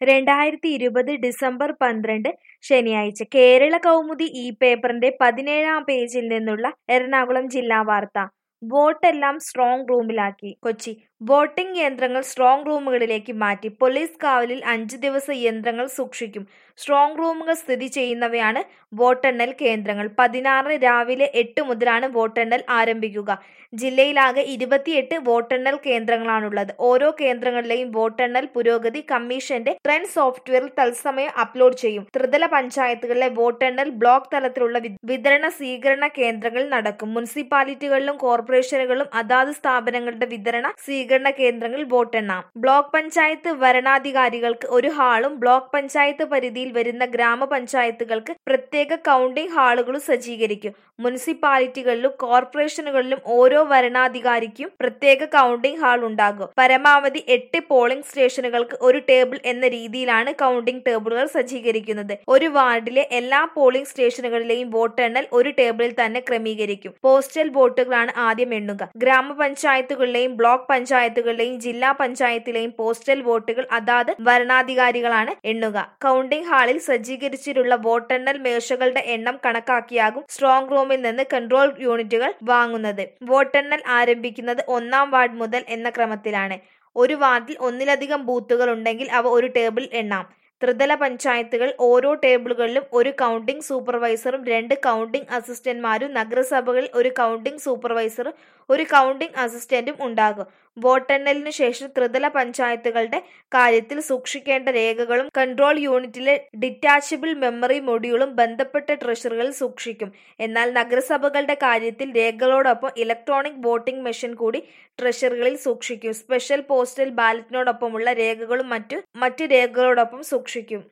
രണ്ടായിരത്തി ഇരുപത് ഡിസംബർ പന്ത്രണ്ട് ശനിയാഴ്ച കേരള കൗമുദി ഈ പേപ്പറിന്റെ പതിനേഴാം പേജിൽ നിന്നുള്ള എറണാകുളം ജില്ലാ വാർത്ത വോട്ടെല്ലാം സ്ട്രോങ് റൂമിലാക്കി കൊച്ചി വോട്ടിംഗ് യന്ത്രങ്ങൾ സ്ട്രോങ് റൂമുകളിലേക്ക് മാറ്റി പോലീസ് കാവലിൽ അഞ്ച് ദിവസം യന്ത്രങ്ങൾ സൂക്ഷിക്കും സ്ട്രോങ് റൂമുകൾ സ്ഥിതി ചെയ്യുന്നവയാണ് വോട്ടെണ്ണൽ കേന്ദ്രങ്ങൾ പതിനാറിന് രാവിലെ എട്ട് മുതലാണ് വോട്ടെണ്ണൽ ആരംഭിക്കുക ജില്ലയിലാകെ ഇരുപത്തിയെട്ട് വോട്ടെണ്ണൽ കേന്ദ്രങ്ങളാണുള്ളത് ഓരോ കേന്ദ്രങ്ങളിലെയും വോട്ടെണ്ണൽ പുരോഗതി കമ്മീഷന്റെ ട്രെൻഡ് സോഫ്റ്റ്വെയറിൽ തത്സമയം അപ്ലോഡ് ചെയ്യും ത്രിതല പഞ്ചായത്തുകളിലെ വോട്ടെണ്ണൽ ബ്ലോക്ക് തലത്തിലുള്ള വി- വിതരണ സ്വീകരണ കേന്ദ്രങ്ങളിൽ നടക്കും മുനിസിപ്പാലിറ്റികളിലും കോർപ്പറേഷനുകളിലും അതാത് സ്ഥാപനങ്ങളുടെ വിതരണ സ്വീകരണ കേന്ദ്രങ്ങളിൽ വോട്ടെണ്ണാം ബ്ലോക്ക് പഞ്ചായത്ത് വരണാധികാരികൾക്ക് ഒരു ഹാളും ബ്ലോക്ക് പഞ്ചായത്ത് പരിധിയിൽ വരുന്ന ഗ്രാമപഞ്ചായത്തുകൾക്ക് പ്രത്യേക കൗണ്ടിംഗ് ഹാളുകളും സജ്ജീകരിക്കും മുനിസിപ്പാലിറ്റികളിലും കോർപ്പറേഷനുകളിലും ഓരോ വരണാധികാരിക്കും പ്രത്യേക കൗണ്ടിംഗ് ഹാൾ ഉണ്ടാകും പരമാവധി എട്ട് പോളിംഗ് സ്റ്റേഷനുകൾക്ക് ഒരു ടേബിൾ എന്ന രീതിയിലാണ് കൗണ്ടിംഗ് ടേബിളുകൾ സജ്ജീകരിക്കുന്നത് ഒരു വാർഡിലെ എല്ലാ പോളിംഗ് സ്റ്റേഷനുകളിലെയും വോട്ടെണ്ണൽ ഒരു ടേബിളിൽ തന്നെ ക്രമീകരിക്കും പോസ്റ്റൽ വോട്ടുകളാണ് ആദ്യം എണ്ണുക ഗ്രാമപഞ്ചായത്തുകളിലെയും ബ്ലോക്ക് പഞ്ചായത്തുകളിലെയും ജില്ലാ പഞ്ചായത്തിലെയും പോസ്റ്റൽ വോട്ടുകൾ അതാത് വരണാധികാരികളാണ് എണ്ണുക കൗണ്ടിംഗ് ഹാളിൽ സജ്ജീകരിച്ചിട്ടുള്ള വോട്ടെണ്ണൽ മേശകളുടെ എണ്ണം കണക്കാക്കിയാകും സ്ട്രോങ് റൂമിൽ നിന്ന് കൺട്രോൾ യൂണിറ്റുകൾ വാങ്ങുന്നത് വോട്ടെണ്ണൽ ആരംഭിക്കുന്നത് ഒന്നാം വാർഡ് മുതൽ എന്ന ക്രമത്തിലാണ് ഒരു വാർഡിൽ ഒന്നിലധികം ബൂത്തുകൾ ഉണ്ടെങ്കിൽ അവ ഒരു ടേബിൾ എണ്ണാം ത്രിതല പഞ്ചായത്തുകൾ ഓരോ ടേബിളുകളിലും ഒരു കൗണ്ടിംഗ് സൂപ്പർവൈസറും രണ്ട് കൗണ്ടിംഗ് അസിസ്റ്റന്റ്മാരും നഗരസഭകളിൽ ഒരു കൗണ്ടിംഗ് സൂപ്പർവൈസറും ഒരു കൗണ്ടിംഗ് അസിസ്റ്റന്റും ഉണ്ടാകും വോട്ടെണ്ണലിനു ശേഷം ത്രിതല പഞ്ചായത്തുകളുടെ കാര്യത്തിൽ സൂക്ഷിക്കേണ്ട രേഖകളും കൺട്രോൾ യൂണിറ്റിലെ ഡിറ്റാച്ചബിൾ മെമ്മറി മൊഡ്യൂളും ബന്ധപ്പെട്ട ട്രഷറികളിൽ സൂക്ഷിക്കും എന്നാൽ നഗരസഭകളുടെ കാര്യത്തിൽ രേഖകളോടൊപ്പം ഇലക്ട്രോണിക് വോട്ടിംഗ് മെഷീൻ കൂടി ട്രഷറികളിൽ സൂക്ഷിക്കും സ്പെഷ്യൽ പോസ്റ്റൽ ബാലറ്റിനോടൊപ്പമുള്ള രേഖകളും മറ്റു മറ്റു രേഖകളോടൊപ്പം സൂക്ഷിക്കും